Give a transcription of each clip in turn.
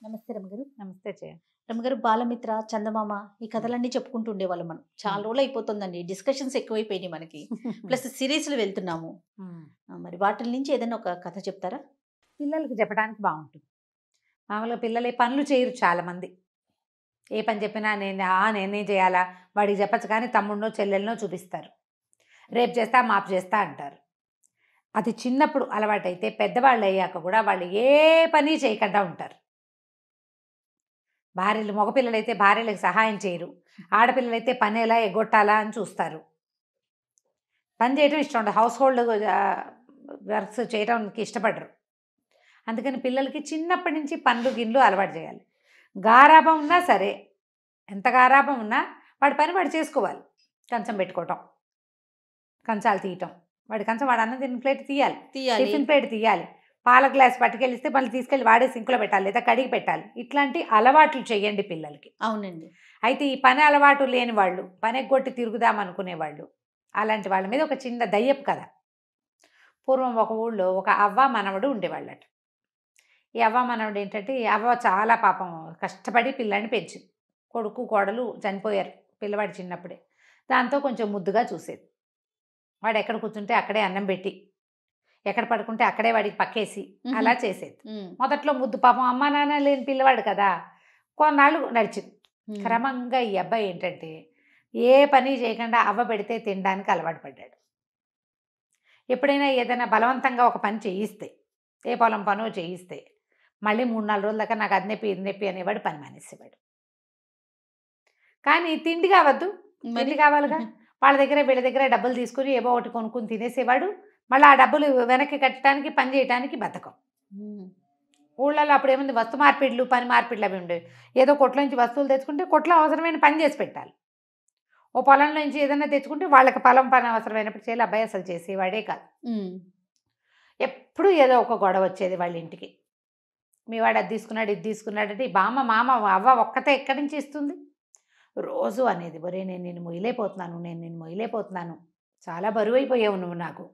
నమస్తే రమగారు నమస్తే చేయ రమగారు బాలమిత్ర చందమామ ఈ కథలన్నీ చెప్పుకుంటూ ఉండేవాళ్ళం మనం చాలా రోజులు అయిపోతుందండి డిస్కషన్స్ ఎక్కువైపోయినాయి మనకి ప్లస్ సిరీస్లు వెళ్తున్నాము ఆ, మరి వాటి నుంచి ఏదైనా ఒక కథ చెప్తారా పిల్లలకి చెప్పడానికి బాగుంటుంది మామూలుగా పిల్లలు ఏ పనులు చేయరు చాలామంది ఏ పని చెప్పినా నేను ఆ నేనే చేయాలా వాడికి చెప్పచ్చు కానీ తమ్ముడినో చెల్లెలనో చూపిస్తారు రేపు చేస్తా మాపు చేస్తా అంటారు అది చిన్నప్పుడు అలవాటైతే పెద్దవాళ్ళు అయ్యాక కూడా వాళ్ళు ఏ పని చేయకుండా ఉంటారు భార్యలు మగపిల్లలైతే భార్యలకు సహాయం చేయరు ఆడపిల్లలైతే పని ఎలా ఎగ్గొట్టాలా అని చూస్తారు పని చేయడం ఇష్టం ఉండదు హౌస్ హోల్డ్ వర్క్స్ చేయడానికి ఇష్టపడరు అందుకని పిల్లలకి చిన్నప్పటి నుంచి పండ్లు గిన్నెలు అలవాటు చేయాలి గారాబం ఉన్నా సరే ఎంత గారాబం ఉన్నా వాడి పని వాడు చేసుకోవాలి కంచం పెట్టుకోవటం కంచాలు తీయటం వాడి కంచం వాడు అన్నం తిన్న ప్లేట్ తీయాలి తీయాలి టిఫిన్ ప్లేట్ తీయాలి పాల గ్లాస్ పట్టుకెళ్ళిస్తే మళ్ళీ తీసుకెళ్ళి వాడే సింకులో పెట్టాలి లేదా కడిగి పెట్టాలి ఇట్లాంటి అలవాట్లు చేయండి పిల్లలకి అవునండి అయితే ఈ పని అలవాటు లేని వాళ్ళు పని ఎగ్గొట్టి తిరుగుదాం అనుకునే వాళ్ళు అలాంటి వాళ్ళ మీద ఒక చిన్న దయ్యపు కథ పూర్వం ఒక ఊళ్ళో ఒక అవ్వ మనవడు ఉండేవాళ్ళట ఈ అవ్వ మనవడు ఏంటంటే ఈ అవ్వ చాలా పాపం కష్టపడి పిల్లాడిని పెంచింది కొడుకు కోడలు చనిపోయారు పిల్లవాడు చిన్నప్పుడే దాంతో కొంచెం ముద్దుగా చూసేది వాడు ఎక్కడ కూర్చుంటే అక్కడే అన్నం పెట్టి ఎక్కడ పడుకుంటే అక్కడే వాడికి పక్కేసి అలా చేసేది ఉమ్, మొదట్లో ముద్దు పాపం అమ్మా నాన్న లేని పిల్లవాడు కదా కొన్నాళ్ళు నడిచింది ఉమ్. క్రమంగా ఈ అబ్బాయి ఏంటంటే ఏ పని చేయకుండా అవ్వ పెడితే తినడానికి అలవాటు పడ్డాడు ఎప్పుడైనా ఏదైనా బలవంతంగా ఒక పని చేయిస్తే ఏ పొలం పనో చేయిస్తే మళ్ళీ మూడు నాలుగు రోజుల దాకా నాకు అది నొప్పి ఇది నొప్పి అనేవాడు పని మానేసేవాడు కానీ తిండి కావద్దు మరి తిండి కావాలిగా వాళ్ళ దగ్గర వీళ్ళ దగ్గర డబ్బులు తీసుకుని ఏవో ఒకటి కొనుక్కుని తినేసేవాడు మళ్ళీ ఆ డబ్బులు వెనక్కి కట్టడానికి పని చేయడానికి బద్ధకం ఉమ్, ఊళ్ళలో అప్పుడు ఏముంది వస్తు మార్పిడ్లు పని మార్పిడ్లు అవి ఉండేవి ఏదో కొట్ల నుంచి వస్తువులు తెచ్చుకుంటే కొట్లో అవసరమైన పని చేసి పెట్టాలి ఓ పొలంలో నుంచి ఏదైనా తెచ్చుకుంటే వాళ్ళకి పొలం పని అవసరమైనప్పుడు చేయాలి అబ్బాయి అసలు చేసేవాడే కాదు ఉమ్, ఎప్పుడు ఏదో ఒక గొడవ వచ్చేది వాళ్ళ ఇంటికి మీ వాడు అది తీసుకున్నాడు ఇది తీసుకున్నాడు అంటే ఈ బామ్మ మామ అవ్వ ఒక్కతే ఎక్కడి నుంచి ఇస్తుంది రోజు అనేది ఒరే నేను నేను మొయ్యలేకపోతున్నాను నేను నేను మొయ్యలేకపోతున్నాను చాలా బరువు అయిపోయావు నువ్వు నాకు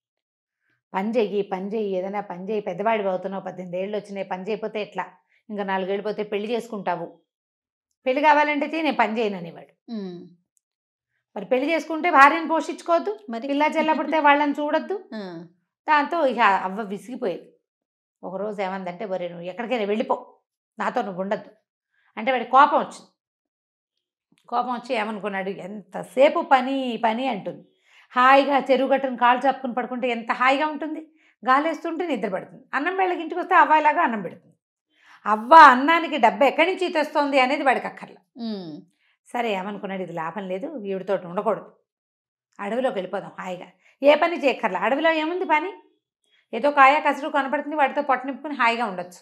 పని చెయ్యి పని చెయ్యి ఏదైనా పని చెయ్యి పెద్దవాడివి అవుతున్నావు పద్దెనిమిది ఏళ్ళు వచ్చినాయి పని చేయకపోతే ఎట్లా ఇంకా నాలుగేళ్ళు పోతే పెళ్లి చేసుకుంటావు పెళ్లి కావాలంటే చెయ్యి, నేను పని చేయను అనేవాడు ఉమ్, మరి పెళ్లి చేసుకుంటే భార్యను పోషించుకోవద్దు మరి పిల్ల చెల్ల పుడితే వాళ్ళని చూడొద్దు ఆ, దాంతో ఇక అవ్వ విసిగిపోయేది ఒకరోజు ఏమందంటే ఒరే నువ్వు ఎక్కడికైనా వెళ్ళిపో నాతో నువ్వు ఉండద్దు అంటే వాడి కోపం వచ్చింది కోపం వచ్చి ఏమనుకున్నాడు ఎంతసేపు పని పని అంటుంది హాయిగా చెరువు గట్టును కాళ్ళు చాపుకుని పడుకుంటే ఎంత హాయిగా ఉంటుంది గాలేస్తుంటే నిద్ర పడుతుంది అన్నం వేళకి ఇంటికి వస్తే అవ్వాయిలాగా అన్నం పెడుతుంది అవ్వ అన్నానికి డబ్బు ఎక్కడి నుంచి తెస్తోంది అనేది వాడికి అక్కర్లా ఉమ్, సరే ఏమనుకున్నాడు ఇది లాభం లేదు ఈవిడితో ఉండకూడదు అడవిలోకి వెళ్ళిపోదాం హాయిగా ఏ పని చేయక్కర్లా అడవిలో ఏముంది పని ఏదో కాయ కసరు కనపడుతుంది వాటితో పొట్ట నింపుకుని హాయిగా ఉండొచ్చు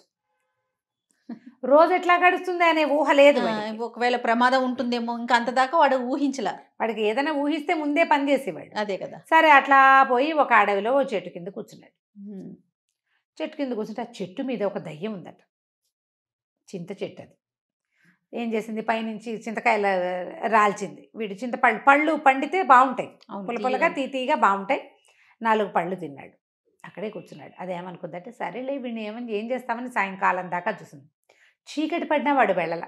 రోజు ఎట్లా గడుస్తుంది అనే ఊహ లేదు ఆ, వాడికి. ఒకవేళ ప్రమాదం ఉంటుందేమో ఇంకా అంత దాకా వాడు ఊహించలా వాడికి ఏదైనా ఊహిస్తే ముందే పని చేసేవాడు అదే కదా సరే అట్లా పోయి ఒక అడవిలో ఓ చెట్టు కింద కూర్చున్నాడు ఉమ్, చెట్టు కింద కూర్చుంటే ఆ చెట్టు మీద ఒక దయ్యం ఉందట చింత చెట్టు అది ఏం చేసింది పైనుంచి చింతకాయలు రాల్చింది వీడు చింతపళ్ళు పళ్ళు పండితే బాగుంటాయి అవును, పుల్ల పుల్లగా తీయగా. తీతీగా బాగుంటాయి నాలుగు పళ్ళు తిన్నాడు అక్కడే కూర్చున్నాడు అదేమనుకుందంటే సరేలే వీడిని ఏమని ఏం చేస్తామని సాయంకాలం దాకా చూసింది చీకటి పడినా వాడు వెళ్ళల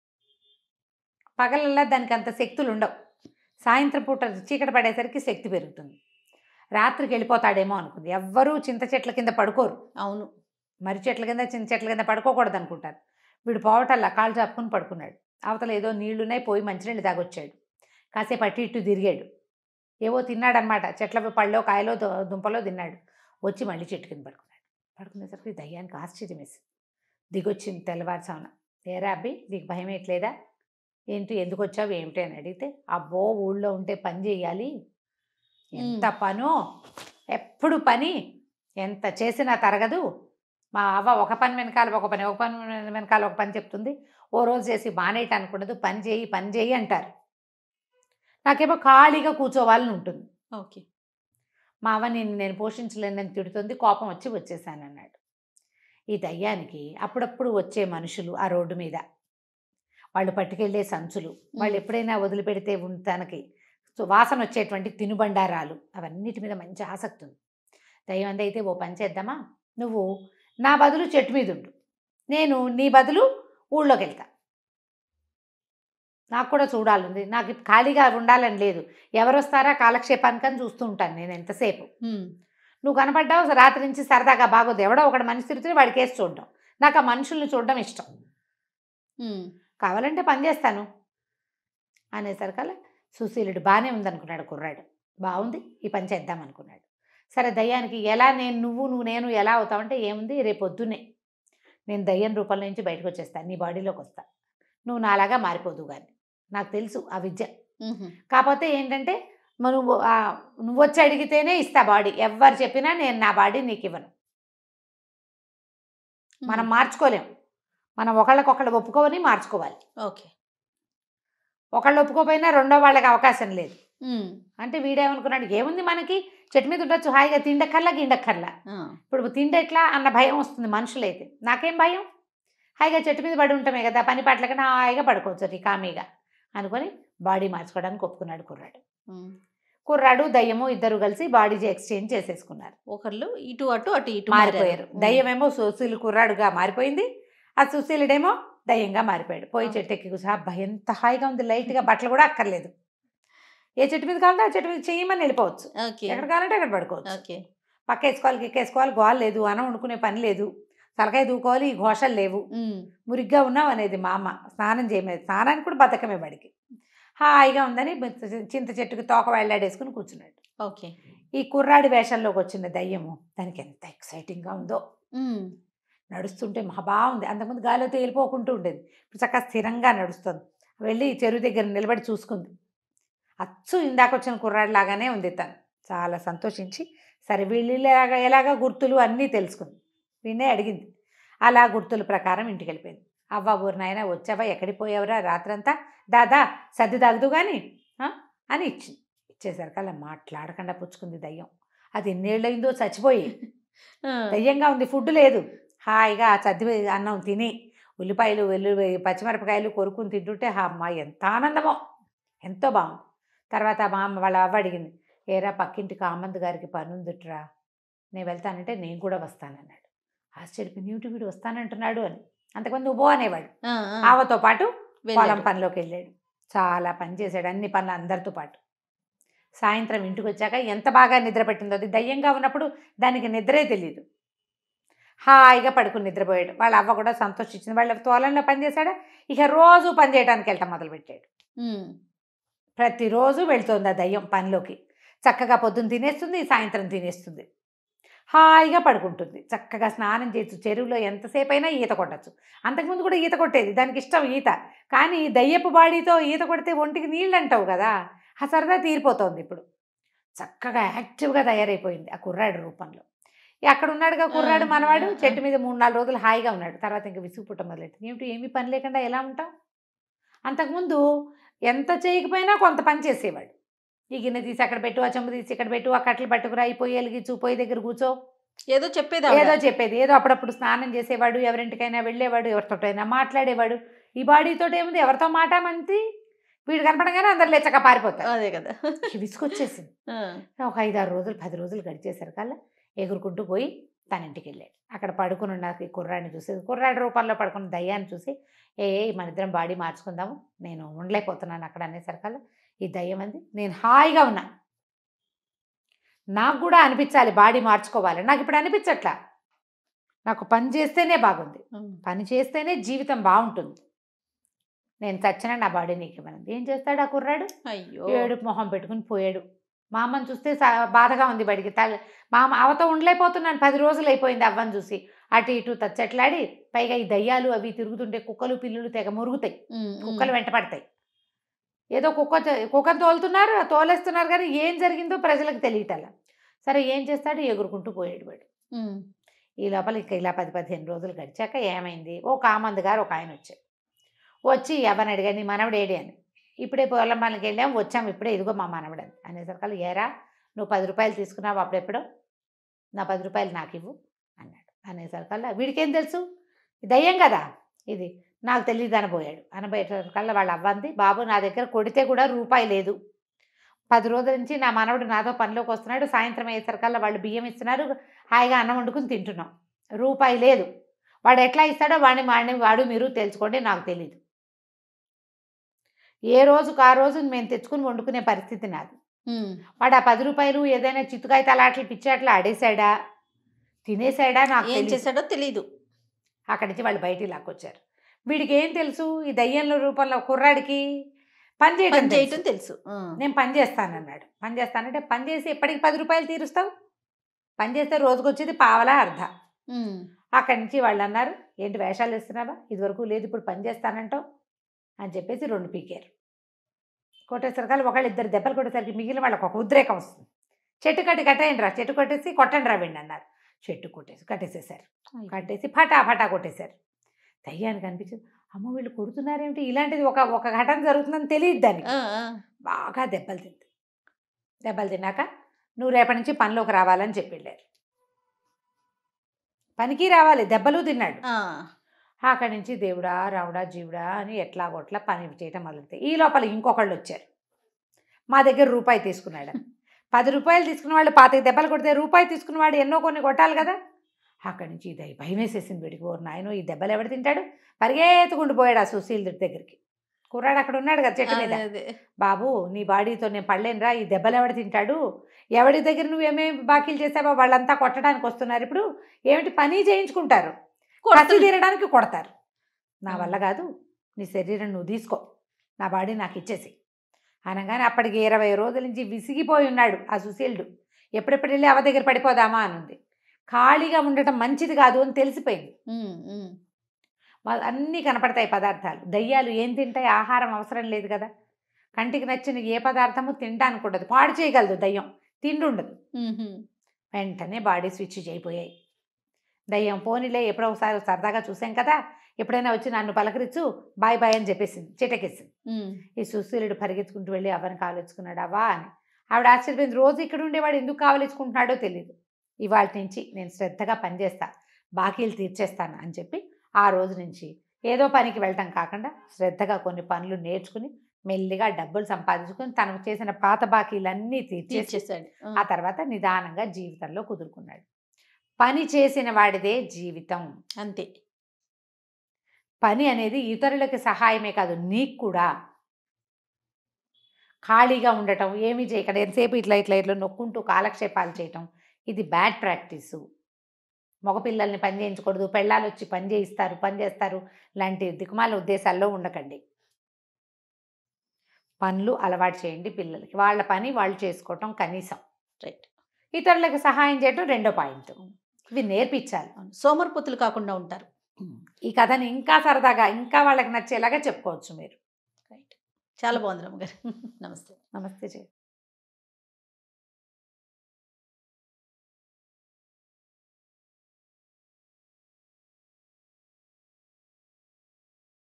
పగలల్లా దానికి అంత శక్తులు ఉండవు సాయంత్రం పూట చీకటి పడేసరికి శక్తి పెరుగుతుంది రాత్రికి వెళ్ళిపోతాడేమో అనుకుంది ఎవ్వరూ చింత చెట్ల కింద పడుకోరు అవును మర్రి చెట్ల కింద చింత చెట్ల కింద పడుకోకూడదు అనుకుంటారు వీడు పోవటల్లా కాళ్ళు చాపుకుని పడుకున్నాడు అవతల ఏదో నీళ్లున్నాయి పోయి మంచినీళ్ళు తాగొచ్చాడు కాసేపు అటు ఇటు తిరిగాడు ఏవో తిన్నాడనమాట చెట్ల పళ్ళో కాయలో దు- దుంపలో తిన్నాడు వచ్చి మళ్ళీ చెట్టు కింద పడుకున్నాడు పడుకునేసరికి దయ్యానికి ఆశ్చర్యం వేసింది దిగొచ్చింది తెల్లవారుసామున ఏరా అబ్బి నీకు భయం ఎట్లేదా ఏంటి ఎందుకు వచ్చావు ఏమిటి అని అడిగితే అబ్బో ఊళ్ళో ఉంటే పని చేయాలి ఎంత పనో ఎప్పుడు పని ఎంత చేసినా తరగదు మా అవ్వ ఒక పని వెనకాల ఒక పని ఒక పని వెనకాల ఒక పని చెప్తుంది ఓ రోజు చేసి మానేయటం అనుకున్నది పని చేయి పని చేయి అంటారు నాకేమో ఖాళీగా కూర్చోవాలని ఉంటుంది ఓకే మా అవ్వ నేను నేను పోషించలేనని తిడుతుంది కోపం వచ్చి వచ్చేసాను అన్నాడు ఈ దయ్యానికి అప్పుడప్పుడు వచ్చే మనుషులు ఆ రోడ్డు మీద వాళ్ళు పట్టుకెళ్ళే సంచులు వాళ్ళు ఎప్పుడైనా వదిలిపెడితే ఉన్- తనకి సో వాసన వచ్చేటువంటి తినుబండారాలు అవన్నిటి మీద మంచి ఆసక్తి ఉంది దయ్యం అంది అయితే ఓ పని చేద్దామా నువ్వు నా బదులు చెట్టు మీద ఉండు నేను నీ బదులు ఊళ్ళోకి వెళ్తా నాకు కూడా చూడాలండి నాకు ఇప్పుడు ఖాళీగా ఉండాలని లేదు ఎవరు వస్తారా కాలక్షేపానికని చూస్తూ ఉంటాను నేను ఎంతసేపు ఉమ్, నువ్వు కనపడ్డావు రాత్రి నుంచి సరదాగా బాగోదు ఎవడో ఒకడు మనిషి తిరుగుతుంది వాడి కేసు చూడడం నాకు ఆ మనుషుల్ని చూడడం ఇష్టం ఉమ్, కావాలంటే పని చేస్తాను అనేసరికల్లా సుశీలుడు బాగానే ఉందనుకున్నాడు కుర్రాడు బాగుంది ఈ పని చేద్దాం అనుకున్నాడు సరే దయ్యానికి ఎలా నేను నువ్వు నువ్వు నేను ఎలా అవుతావంటే ఏముంది రేపు పొద్దున్నే నేను దయ్యం రూపంలో నుంచి బయటకు వచ్చేస్తాను నీ బాడీలోకి వస్తా నువ్వు నాలాగా మారిపోదు కానీ నాకు తెలుసు ఆ విద్య ఉహు, కాకపోతే ఏంటంటే నువ్వు ఆ, నువ్వు వచ్చి అడిగితేనే ఇస్తా బాడీ ఎవరు చెప్పినా నేను నా బాడీ నీకు ఇవ్వను మనం మార్చుకోలేం మనం ఒకళ్ళకొకళ్ళు ఒప్పుకోవని మార్చుకోవాలి ఓకే ఒకళ్ళు ఒప్పుకోపోయినా రెండో వాళ్ళకి అవకాశం లేదు ఉమ్, అంటే వీడేమనుకున్నాడు ఏముంది మనకి చెట్టు మీద ఉండొచ్చు హాయిగా తిండక్కర్లా గిండక్కర్లా ఆ, ఇప్పుడు తిండెట్లా అన్న భయం వస్తుంది మనుషులైతే నాకేం భయం హాయిగా చెట్టు మీద పడి ఉంటామే కదా పని పాటలకన్నా హాయిగా పడుకోవచ్చు నీ కామీగా అనుకొని బాడీ మార్చుకోవడానికి ఒప్పుకున్నాడు కుర్రాడు ఉమ్. కుర్రాడు దయ్యము ఇద్దరు కలిసి బాడీ ఎక్స్చేంజ్ చేసేసుకున్నారు ఒకళ్ళు ఇటు అటు అటు ఇటు మారిపోయారు మారారు. దయ్యమేమో సుశీలు కుర్రాడుగా మారిపోయింది ఆ సుశీలుడేమో దయ్యంగా మారిపోయాడు పోయి ఆ. చెట్టు ఎక్కి కూర్చో అబ్బా ఎంత హాయిగా ఉంది లైట్గా బట్టలు కూడా అక్కర్లేదు ఏ చెట్టు మీద కావాలంటే ఆ చెట్టు మీద చేయమని వెళ్ళిపోవచ్చు ఓకే ఎక్కడ కావాలంటే అక్కడ పడుకోవచ్చు ఓకే పక్క వేసుకోవాలి కిక్కేసుకోవాలి గోల లేదు అన్నం వండుకునే పని లేదు తలకాయ దూకోవాలి ఈ ఘోషలు లేవు ఉమ్, మురిగ్గా ఉన్నావు అనేది మా అమ్మ స్నానం చేయలేదు స్నానానికి కూడా బతకమే బడికి హాయిగా ఉందని చింత చెట్టుకి తోక వెళ్ళాడేసుకుని కూర్చున్నాడు ఓకే ఈ కుర్రాడి వేషంలోకి వచ్చిన దయ్యము దానికి ఎంత ఎక్సైటింగ్గా ఉందో ఉమ్, నడుస్తుంటే మహా బాగుంది అంతకుముందు గాలిలో తేలిపోకుంటూ ఉండేది ఇప్పుడు చక్కగా స్థిరంగా నడుస్తుంది వెళ్ళి చెరువు దగ్గర నిలబడి చూసుకుంది అచ్చు ఇందాక వచ్చిన కుర్రాడి లాగానే ఉంది తను చాలా సంతోషించి సరే వీళ్ళు ఎలాగా ఎలాగా గుర్తులు అన్నీ తెలుసుకుంది వీణే అడిగింది అలా గుర్తుల ప్రకారం ఇంటికి వెళ్ళిపోయింది అవ్వ ఊరు నాయన వచ్చావా ఎక్కడికి పోయావురా రాత్రంతా దాదా సర్ది తాగుదు కానీ అని ఇచ్చింది ఇచ్చేసరికి అలా మాట్లాడకుండా పుచ్చుకుంది దయ్యం అది ఎన్నేళ్ళయిందో చచ్చిపోయి ఆ, దయ్యంగా ఉంది ఫుడ్ లేదు హాయిగా ఆ చద్ది అన్నం తిని ఉల్లిపాయలు వెల్లు పచ్చిమిరపకాయలు కొరుకుని తింటుంటే ఆ అమ్మ ఎంత ఆనందమో ఎంతో బాగుంది తర్వాత మా అమ్మ వాళ్ళ అవ్వ అడిగింది ఏరా పక్కింటి కామంద్ గారికి పని ఉందిట్రా నేను వెళ్తానంటే నేను కూడా వస్తానన్నాడు ఆశ్చర్యపోయి నీటి వీడు వస్తానంటున్నాడు అని అంతకుముందు నువ్వు పో అనేవాడు ఆ, ఆ, ఆవతో పాటు పొలం వెళ్ళాడు. పనిలోకి వెళ్ళాడు చాలా పని చేశాడు అన్ని పనులు అందరితో పాటు సాయంత్రం ఇంటికి వచ్చాక ఎంత బాగా నిద్ర పెట్టిందో అది దయ్యంగా ఉన్నప్పుడు దానికి నిద్రే తెలియదు హాయిగా పడుకుని నిద్రపోయాడు వాళ్ళ అవ్వ కూడా సంతోషించింది వాళ్ళ తోలంలో పని చేశాడా ఇక రోజు పని చేయడానికి వెళ్ళటం మొదలుపెట్టాడు ఉమ్, ప్రతిరోజు వెళ్తుంది ఆ దయ్యం పనిలోకి చక్కగా పొద్దున్న తినేస్తుంది సాయంత్రం తినేస్తుంది హాయిగా పడుకుంటుంది చక్కగా స్నానం చేయొచ్చు చెరువులో ఎంతసేపు అయినా ఈత కొట్టచ్చు అంతకుముందు కూడా ఈత కొట్టేది దానికి ఇష్టం ఈత కానీ దయ్యపు బాడీతో ఈత కొడితే ఒంటికి నీళ్ళు అంటావు కదా ఆ సరదా తీరిపోతోంది ఇప్పుడు చక్కగా యాక్టివ్గా తయారైపోయింది ఆ కుర్రాడు రూపంలో ఇక అక్కడ ఉన్నాడుగా కుర్రాడు ఆ, మనవాడు ఆ, ఆ. చెట్టు మీద మూడు నాలుగు రోజులు హాయిగా ఉన్నాడు తర్వాత ఇంకా విసుగు పుట్ట మొదలెట్టింది ఏమిటి ఏమీ పని లేకుండా ఎలా ఉంటాం అంతకుముందు ఎంత చేయకపోయినా కొంత పని చేసేవాడు ఈ గిన్నె తీసి అక్కడ పెట్టు ఆ చెంబు తీసి ఇక్కడ పెట్టు ఆ కట్టలు పట్టుకురా ఈ పొయ్యి వెలిగించు పొయ్యి దగ్గర కూర్చో ఏదో చెప్పేది ఏదో ఆవిడ. చెప్పేది ఏదో అప్పుడప్పుడు స్నానం చేసేవాడు ఎవరింటికైనా వెళ్ళేవాడు ఎవరితోటైనా మాట్లాడేవాడు ఈ బాడీతో ఏముంది ఎవరితో మాట మంతి వీడు కనపడగానే అందరు లేచక పారిపోతారు అదే కదా ఇక విసుకొచ్చేసింది ఆ, ఒక ఐదు ఆరు రోజులు పది రోజులు గడిచేసరికల్లా ఎగురుకుంటూ పోయి తన ఇంటికి వెళ్ళాడు అక్కడ పడుకుని ఉన్న ఈ కుర్రాడిని చూసి కుర్రాడి రూపంలో పడుకున్న దయ్యాన్ని చూసి ఏ ఏ, మన ఇద్దరం బాడీ మార్చుకుందాము నేను ఉండలేకపోతున్నాను అక్కడ అనేసరికల్లా ఈ దయ్యం అంది నేను హాయిగా ఉన్నా నాకు కూడా అనిపించాలి బాడీ మార్చుకోవాలి నాకు ఇప్పుడు అనిపించట్లా నాకు పని చేస్తేనే బాగుంది ఉమ్, పని చేస్తేనే జీవితం బాగుంటుంది నేను చచ్చినా నా బాడీ నీకు ఇవ్వను ఏం చేస్తాడు ఆ కుర్రాడు అయ్యో ఏడుపు మొహం పెట్టుకుని పోయాడు మా అమ్మని చూస్తే సా- బాధగా ఉంది బడికి తల మా అమ్మ అవతో ఉండలేకపోతున్నాను పది రోజులు అయిపోయింది అవ్వని చూసి అటు ఇటు తచ్చట్లాడి పైగా ఈ దయ్యాలు అవి తిరుగుతుంటే కుక్కలు పిల్లులు తెగ మురుగుతాయి ఉమ్, ఉమ్. కుక్కలు వెంట పడతాయి ఏదో కుక్క చ- కుక్కను తోలుతున్నారు తోలేస్తున్నారు కానీ ఏం జరిగిందో ప్రజలకు తెలియటల సరే ఏం చేస్తాడు ఎగురుకుంటూ పోయాడు వాడు ఉమ్, ఈ లోపల ఇంకా ఇలా పది పదిహేను రోజులు గడిచాక ఏమైంది ఓ కామంద్ గారు ఒక ఆయన వచ్చాడు వచ్చి ఎవరిని అడిగాడు నీ మనవడు ఏడి అని ఇప్పుడే పొలం పనికి వెళ్ళాం వచ్చాం ఇప్పుడే ఇదిగో మా మనవడు అని అనేసరికి ఏరా నువ్వు పది రూపాయలు తీసుకున్నావు అప్పుడెప్పుడో నా పది రూపాయలు నాకు ఇవ్వు అన్నాడు అనేసరికల్లా వీడికేం తెలుసు ఇది దయ్యం కదా ఇది నాకు తెలియదు అనబోయాడు అనబోయేసరికల్లా వాళ్ళు అవ్వంది బాబు నా దగ్గర కొడితే కూడా రూపాయి లేదు పది రోజుల నుంచి నా మనవడు నాతో పనిలోకి వస్తున్నాడు సాయంత్రం అయ్యేసరికల్లా వాళ్ళు బియ్యం ఇస్తున్నారు హాయిగా అన్నం వండుకుని తింటున్నాం రూపాయి లేదు వాడు ఎట్లా ఇస్తాడో వాడిని వాడిని వాడు మీరు తెలుసుకోండి నాకు తెలీదు ఏ రోజుకు ఆ రోజు మేము తెచ్చుకుని వండుకునే పరిస్థితి నాది ఉమ్. వాడు ఆ పది రూపాయలు ఏదైనా చిత్తుకాయ ఆటలు పిచ్చాట్లు ఆడేశాడా తినేశాడా నాకు ఏం తెలీదు. చేశాడో తెలీదు అక్కడి నుంచి వాళ్ళు బయటికి లాక్కొచ్చారు వీడికి ఏం తెలుసు ఈ దయ్యంలో రూపంలో కుర్రాడికి పని చేయడం పని చేయటం తెలుసు. తెలుసు ఆ. నేను పని చేస్తానన్నాడు పని చేస్తానంటే పని చేసి ఎప్పటికి పది రూపాయలు తీరుస్తావు పని చేస్తే రోజుకు వచ్చేది పావలా అర్ధ ఉమ్. అక్కడి నుంచి వాళ్ళు అన్నారు ఏంటి వేషాలు వేస్తున్నావా ఇదివరకు లేదు ఇప్పుడు పని చేస్తానంటావు అని చెప్పేసి రెండు పీకారు కొట్టేసరికి ఒకళ్ళు ఇద్దరు దెబ్బలు కొట్టేసరికి మిగిలిన వాళ్ళకి ఒక ఉద్రేకం వస్తుంది చెట్టు కట్టి కట్టేయండి రా చెట్టు కొట్టేసి కొట్టండి రా వెండి అన్నారు చెట్టు కొట్టేసి కట్టేసేసారు కట్టేసి ఫటా ఫటా కొట్టేశారు దయ్యానికి అనిపించింది అమ్మ వీళ్ళు కొడుతున్నారేమిటి ఇలాంటిది ఒక ఒక ఘటన జరుగుతుందని తెలియదు దానికి ఆ, ఆ. బాగా దెబ్బలు తింది దెబ్బలు తిన్నాక నువ్వు రేపటి నుంచి పనిలోకి రావాలని చెప్పి వెళ్ళారు పనికి రావాలి దెబ్బలు తిన్నాడు ఆ. అక్కడి నుంచి దేవుడా రావుడా జీవుడా అని ఎట్లా కొట్లా పని చేయటం మొదలుతాయి ఈ లోపల ఇంకొకళ్ళు వచ్చారు మా దగ్గర రూపాయి తీసుకున్నాడు పది రూపాయలు తీసుకున్న వాళ్ళు పాతిక దెబ్బలు కొడితే రూపాయి తీసుకున్నవాడు ఎన్నో కొన్ని కొట్టాలి కదా అక్కడి నుంచి ఇది భయం వేసేసింది వీడికి ఓరు నాయనో ఈ దెబ్బలు ఎవడు తింటాడు పరిగెత్తుకుంటూ పోయాడు ఆ సుశీల్ దగ్గరికి కుర్రాడు అక్కడ ఉన్నాడు కదా చెట్టు మీద అదే, అదే. బాబు నీ బాడీతో నేను పడలేనురా ఈ దెబ్బలు ఎవడు తింటాడు ఎవడి దగ్గర నువ్వేమేమి బాకీలు చేసావో వాళ్ళంతా కొట్టడానికి వస్తున్నారు ఇప్పుడు ఏమిటి పని చేయించుకుంటారు కసి కొడుతున్నా. తీరడానికి కొడతారు నా ఆ. వల్ల కాదు నీ శరీరం నువ్వు తీసుకో నా బాడీ నాకు ఇచ్చేసి అనగానే అప్పటికి ఇరవై రోజుల నుంచి విసిగిపోయి ఉన్నాడు ఆ సుశీలుడు ఎప్పుడెప్పుడు వెళ్ళి అవ దగ్గర పడిపోదామా అని ఉంది ఖాళీగా ఉండటం మంచిది కాదు అని తెలిసిపోయింది ఉమ్, ఉమ్. వా- అన్నీ కనపడతాయి పదార్థాలు దయ్యాలు ఏం తింటాయి ఆహారం అవసరం లేదు కదా కంటికి నచ్చిన ఏ పదార్థము తినడానికి ఉండదు పాడు చేయగలదు దయ్యం తిండి ఉండదు ఉహుం. వెంటనే బాడీ స్విచ్ అయిపోయాయి దయ్యం పోనీలే ఎప్పుడో ఒకసారి సరదాగా చూసాం కదా ఎప్పుడైనా వచ్చి నన్ను పలకరించు బాయ్ బాయ్ అని చెప్పేసింది చిటకేసింది ఉమ్. ఈ సుశీలుడు పరిగెత్తుకుంటూ వెళ్ళి అవని కావలించుకున్నాడు అవ్వా అని ఆవిడ ఆశ్చర్యపోయింది రోజు ఇక్కడ ఉండేవాడు ఎందుకు కావలించుకుంటున్నాడో తెలియదు ఇవాళ నుంచి నేను శ్రద్ధగా పనిచేస్తా బాకీలు తీర్చేస్తాను అని చెప్పి ఆ రోజు నుంచి ఏదో పనికి వెళ్ళటం కాకుండా శ్రద్ధగా కొన్ని పనులు నేర్చుకుని మెల్లిగా డబ్బులు సంపాదించుకుని తనకు చేసిన పాత బాకీలన్నీ తీర్చేసి తీర్చేశాడు ఆ. ఆ తర్వాత నిదానంగా జీవితంలో కుదురుకున్నాడు పని చేసిన వాడిదే జీవితం అంతే పని అనేది ఇతరులకి సహాయమే కాదు నీకు కూడా ఖాళీగా ఉండటం ఏమీ చేయకుండా ఎంతసేపు ఇట్లా ఇట్లా ఇట్లా నొక్కుంటూ కాలక్షేపాలు చేయటం ఇది బ్యాడ్ ప్రాక్టీసు మగపిల్లల్ని పని చేయించకూడదు పెళ్ళాలు వచ్చి పని చేయిస్తారు పని చేస్తారు లాంటి దిక్కుమాల ఉద్దేశాల్లో ఉండకండి పనులు అలవాటు చేయండి పిల్లలకి వాళ్ళ పని వాళ్ళు చేసుకోవటం కనీసం రైట్ ఇతరులకు సహాయం చేయటం రెండో పాయింట్ ఇవి నేర్పించాలి సోమరిపోతులు కాకుండా ఉంటారు ఈ కథని ఇంకా సరదాగా ఇంకా వాళ్ళకి నచ్చేలాగా చెప్పుకోవచ్చు మీరు రైట్ చాలా బాగుంది రమ్మగారు నమస్తే నమస్తే జయ